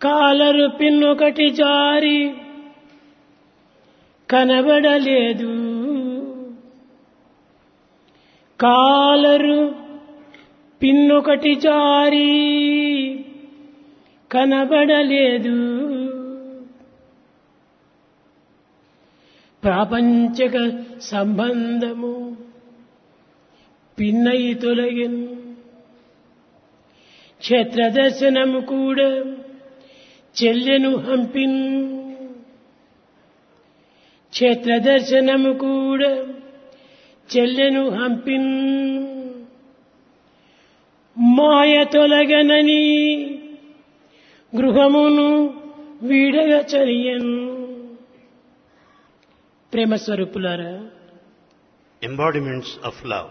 Collar పిన్నొకటి జారి కనబడలేదు collar పిన్నొకటి జారి కనబడలేదు ప్రాపంచక సంబంధము పిన్నై తొలగిన్ క్షేత్రదర్శనము కూడా చెల్లెను హంపిన్ క్షేత్రదర్శనము కూడా చెల్లెను హంపిన్ మాయ తొలగనని గృహమును వీడగ చరియన్ ప్రేమ స్వరూపులారా embodiments of love.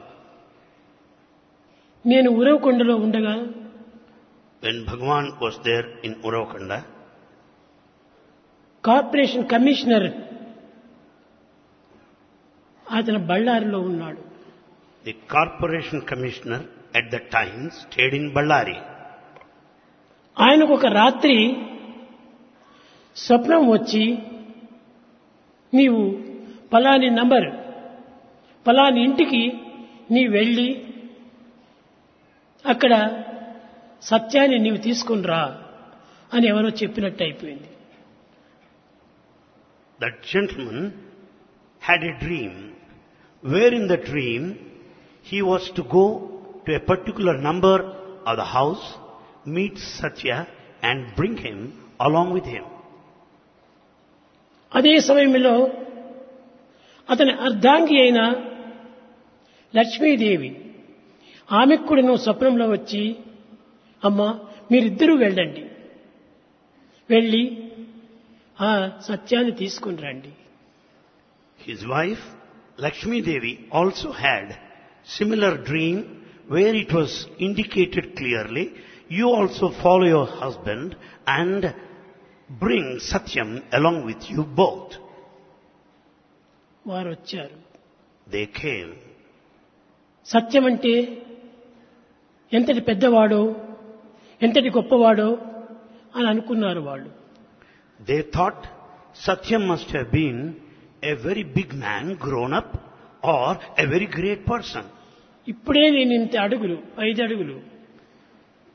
నేను ఉరవకొండలో ఉండగా When Bhagavan was there in Uravakanda, corporation commissioner అతను బళ్ళారిలో ఉన్నాడు the corporation commissioner at that time stayed in Ballari. ఆయనకు ఒక రాత్రి స్వప్నం వచ్చి నీవు పలాని నంబర్ పలాని ఇంటికి నీ వెళ్ళి అక్కడ సత్యాన్ని నీవు తీసుకుని రా అని ఎవరో చెప్పినట్టు అయిపోయింది That gentleman had a dream, where in the dream he was to go to a particular number of the house, meet Satya and bring him along with him. అదే సమయంలో అతని అర్ధాంగి అయిన లక్ష్మీదేవి ఆమెకు కూడా నువ్వు స్వప్నంలో వచ్చి అమ్మా మీరిద్దరూ వెళ్ళండి వెళ్ళి ఆ సత్యాన్ని తీసుకుని రండి His wife, Lakshmi Devi, also had similar dream where it was indicated clearly, you also follow your husband and bring Satyam along with you both. వారు వచ్చారు They came. సత్యం అంటే ఎంతటి పెద్దవాడో ఎంతటి గొప్పవాడో అని అనుకున్నారు వాళ్ళు They thought Satyam must have been a very big man grown up or a very great person. ఇప్పుడే నేను ఇంత అడుగులు ఐదు అడుగులు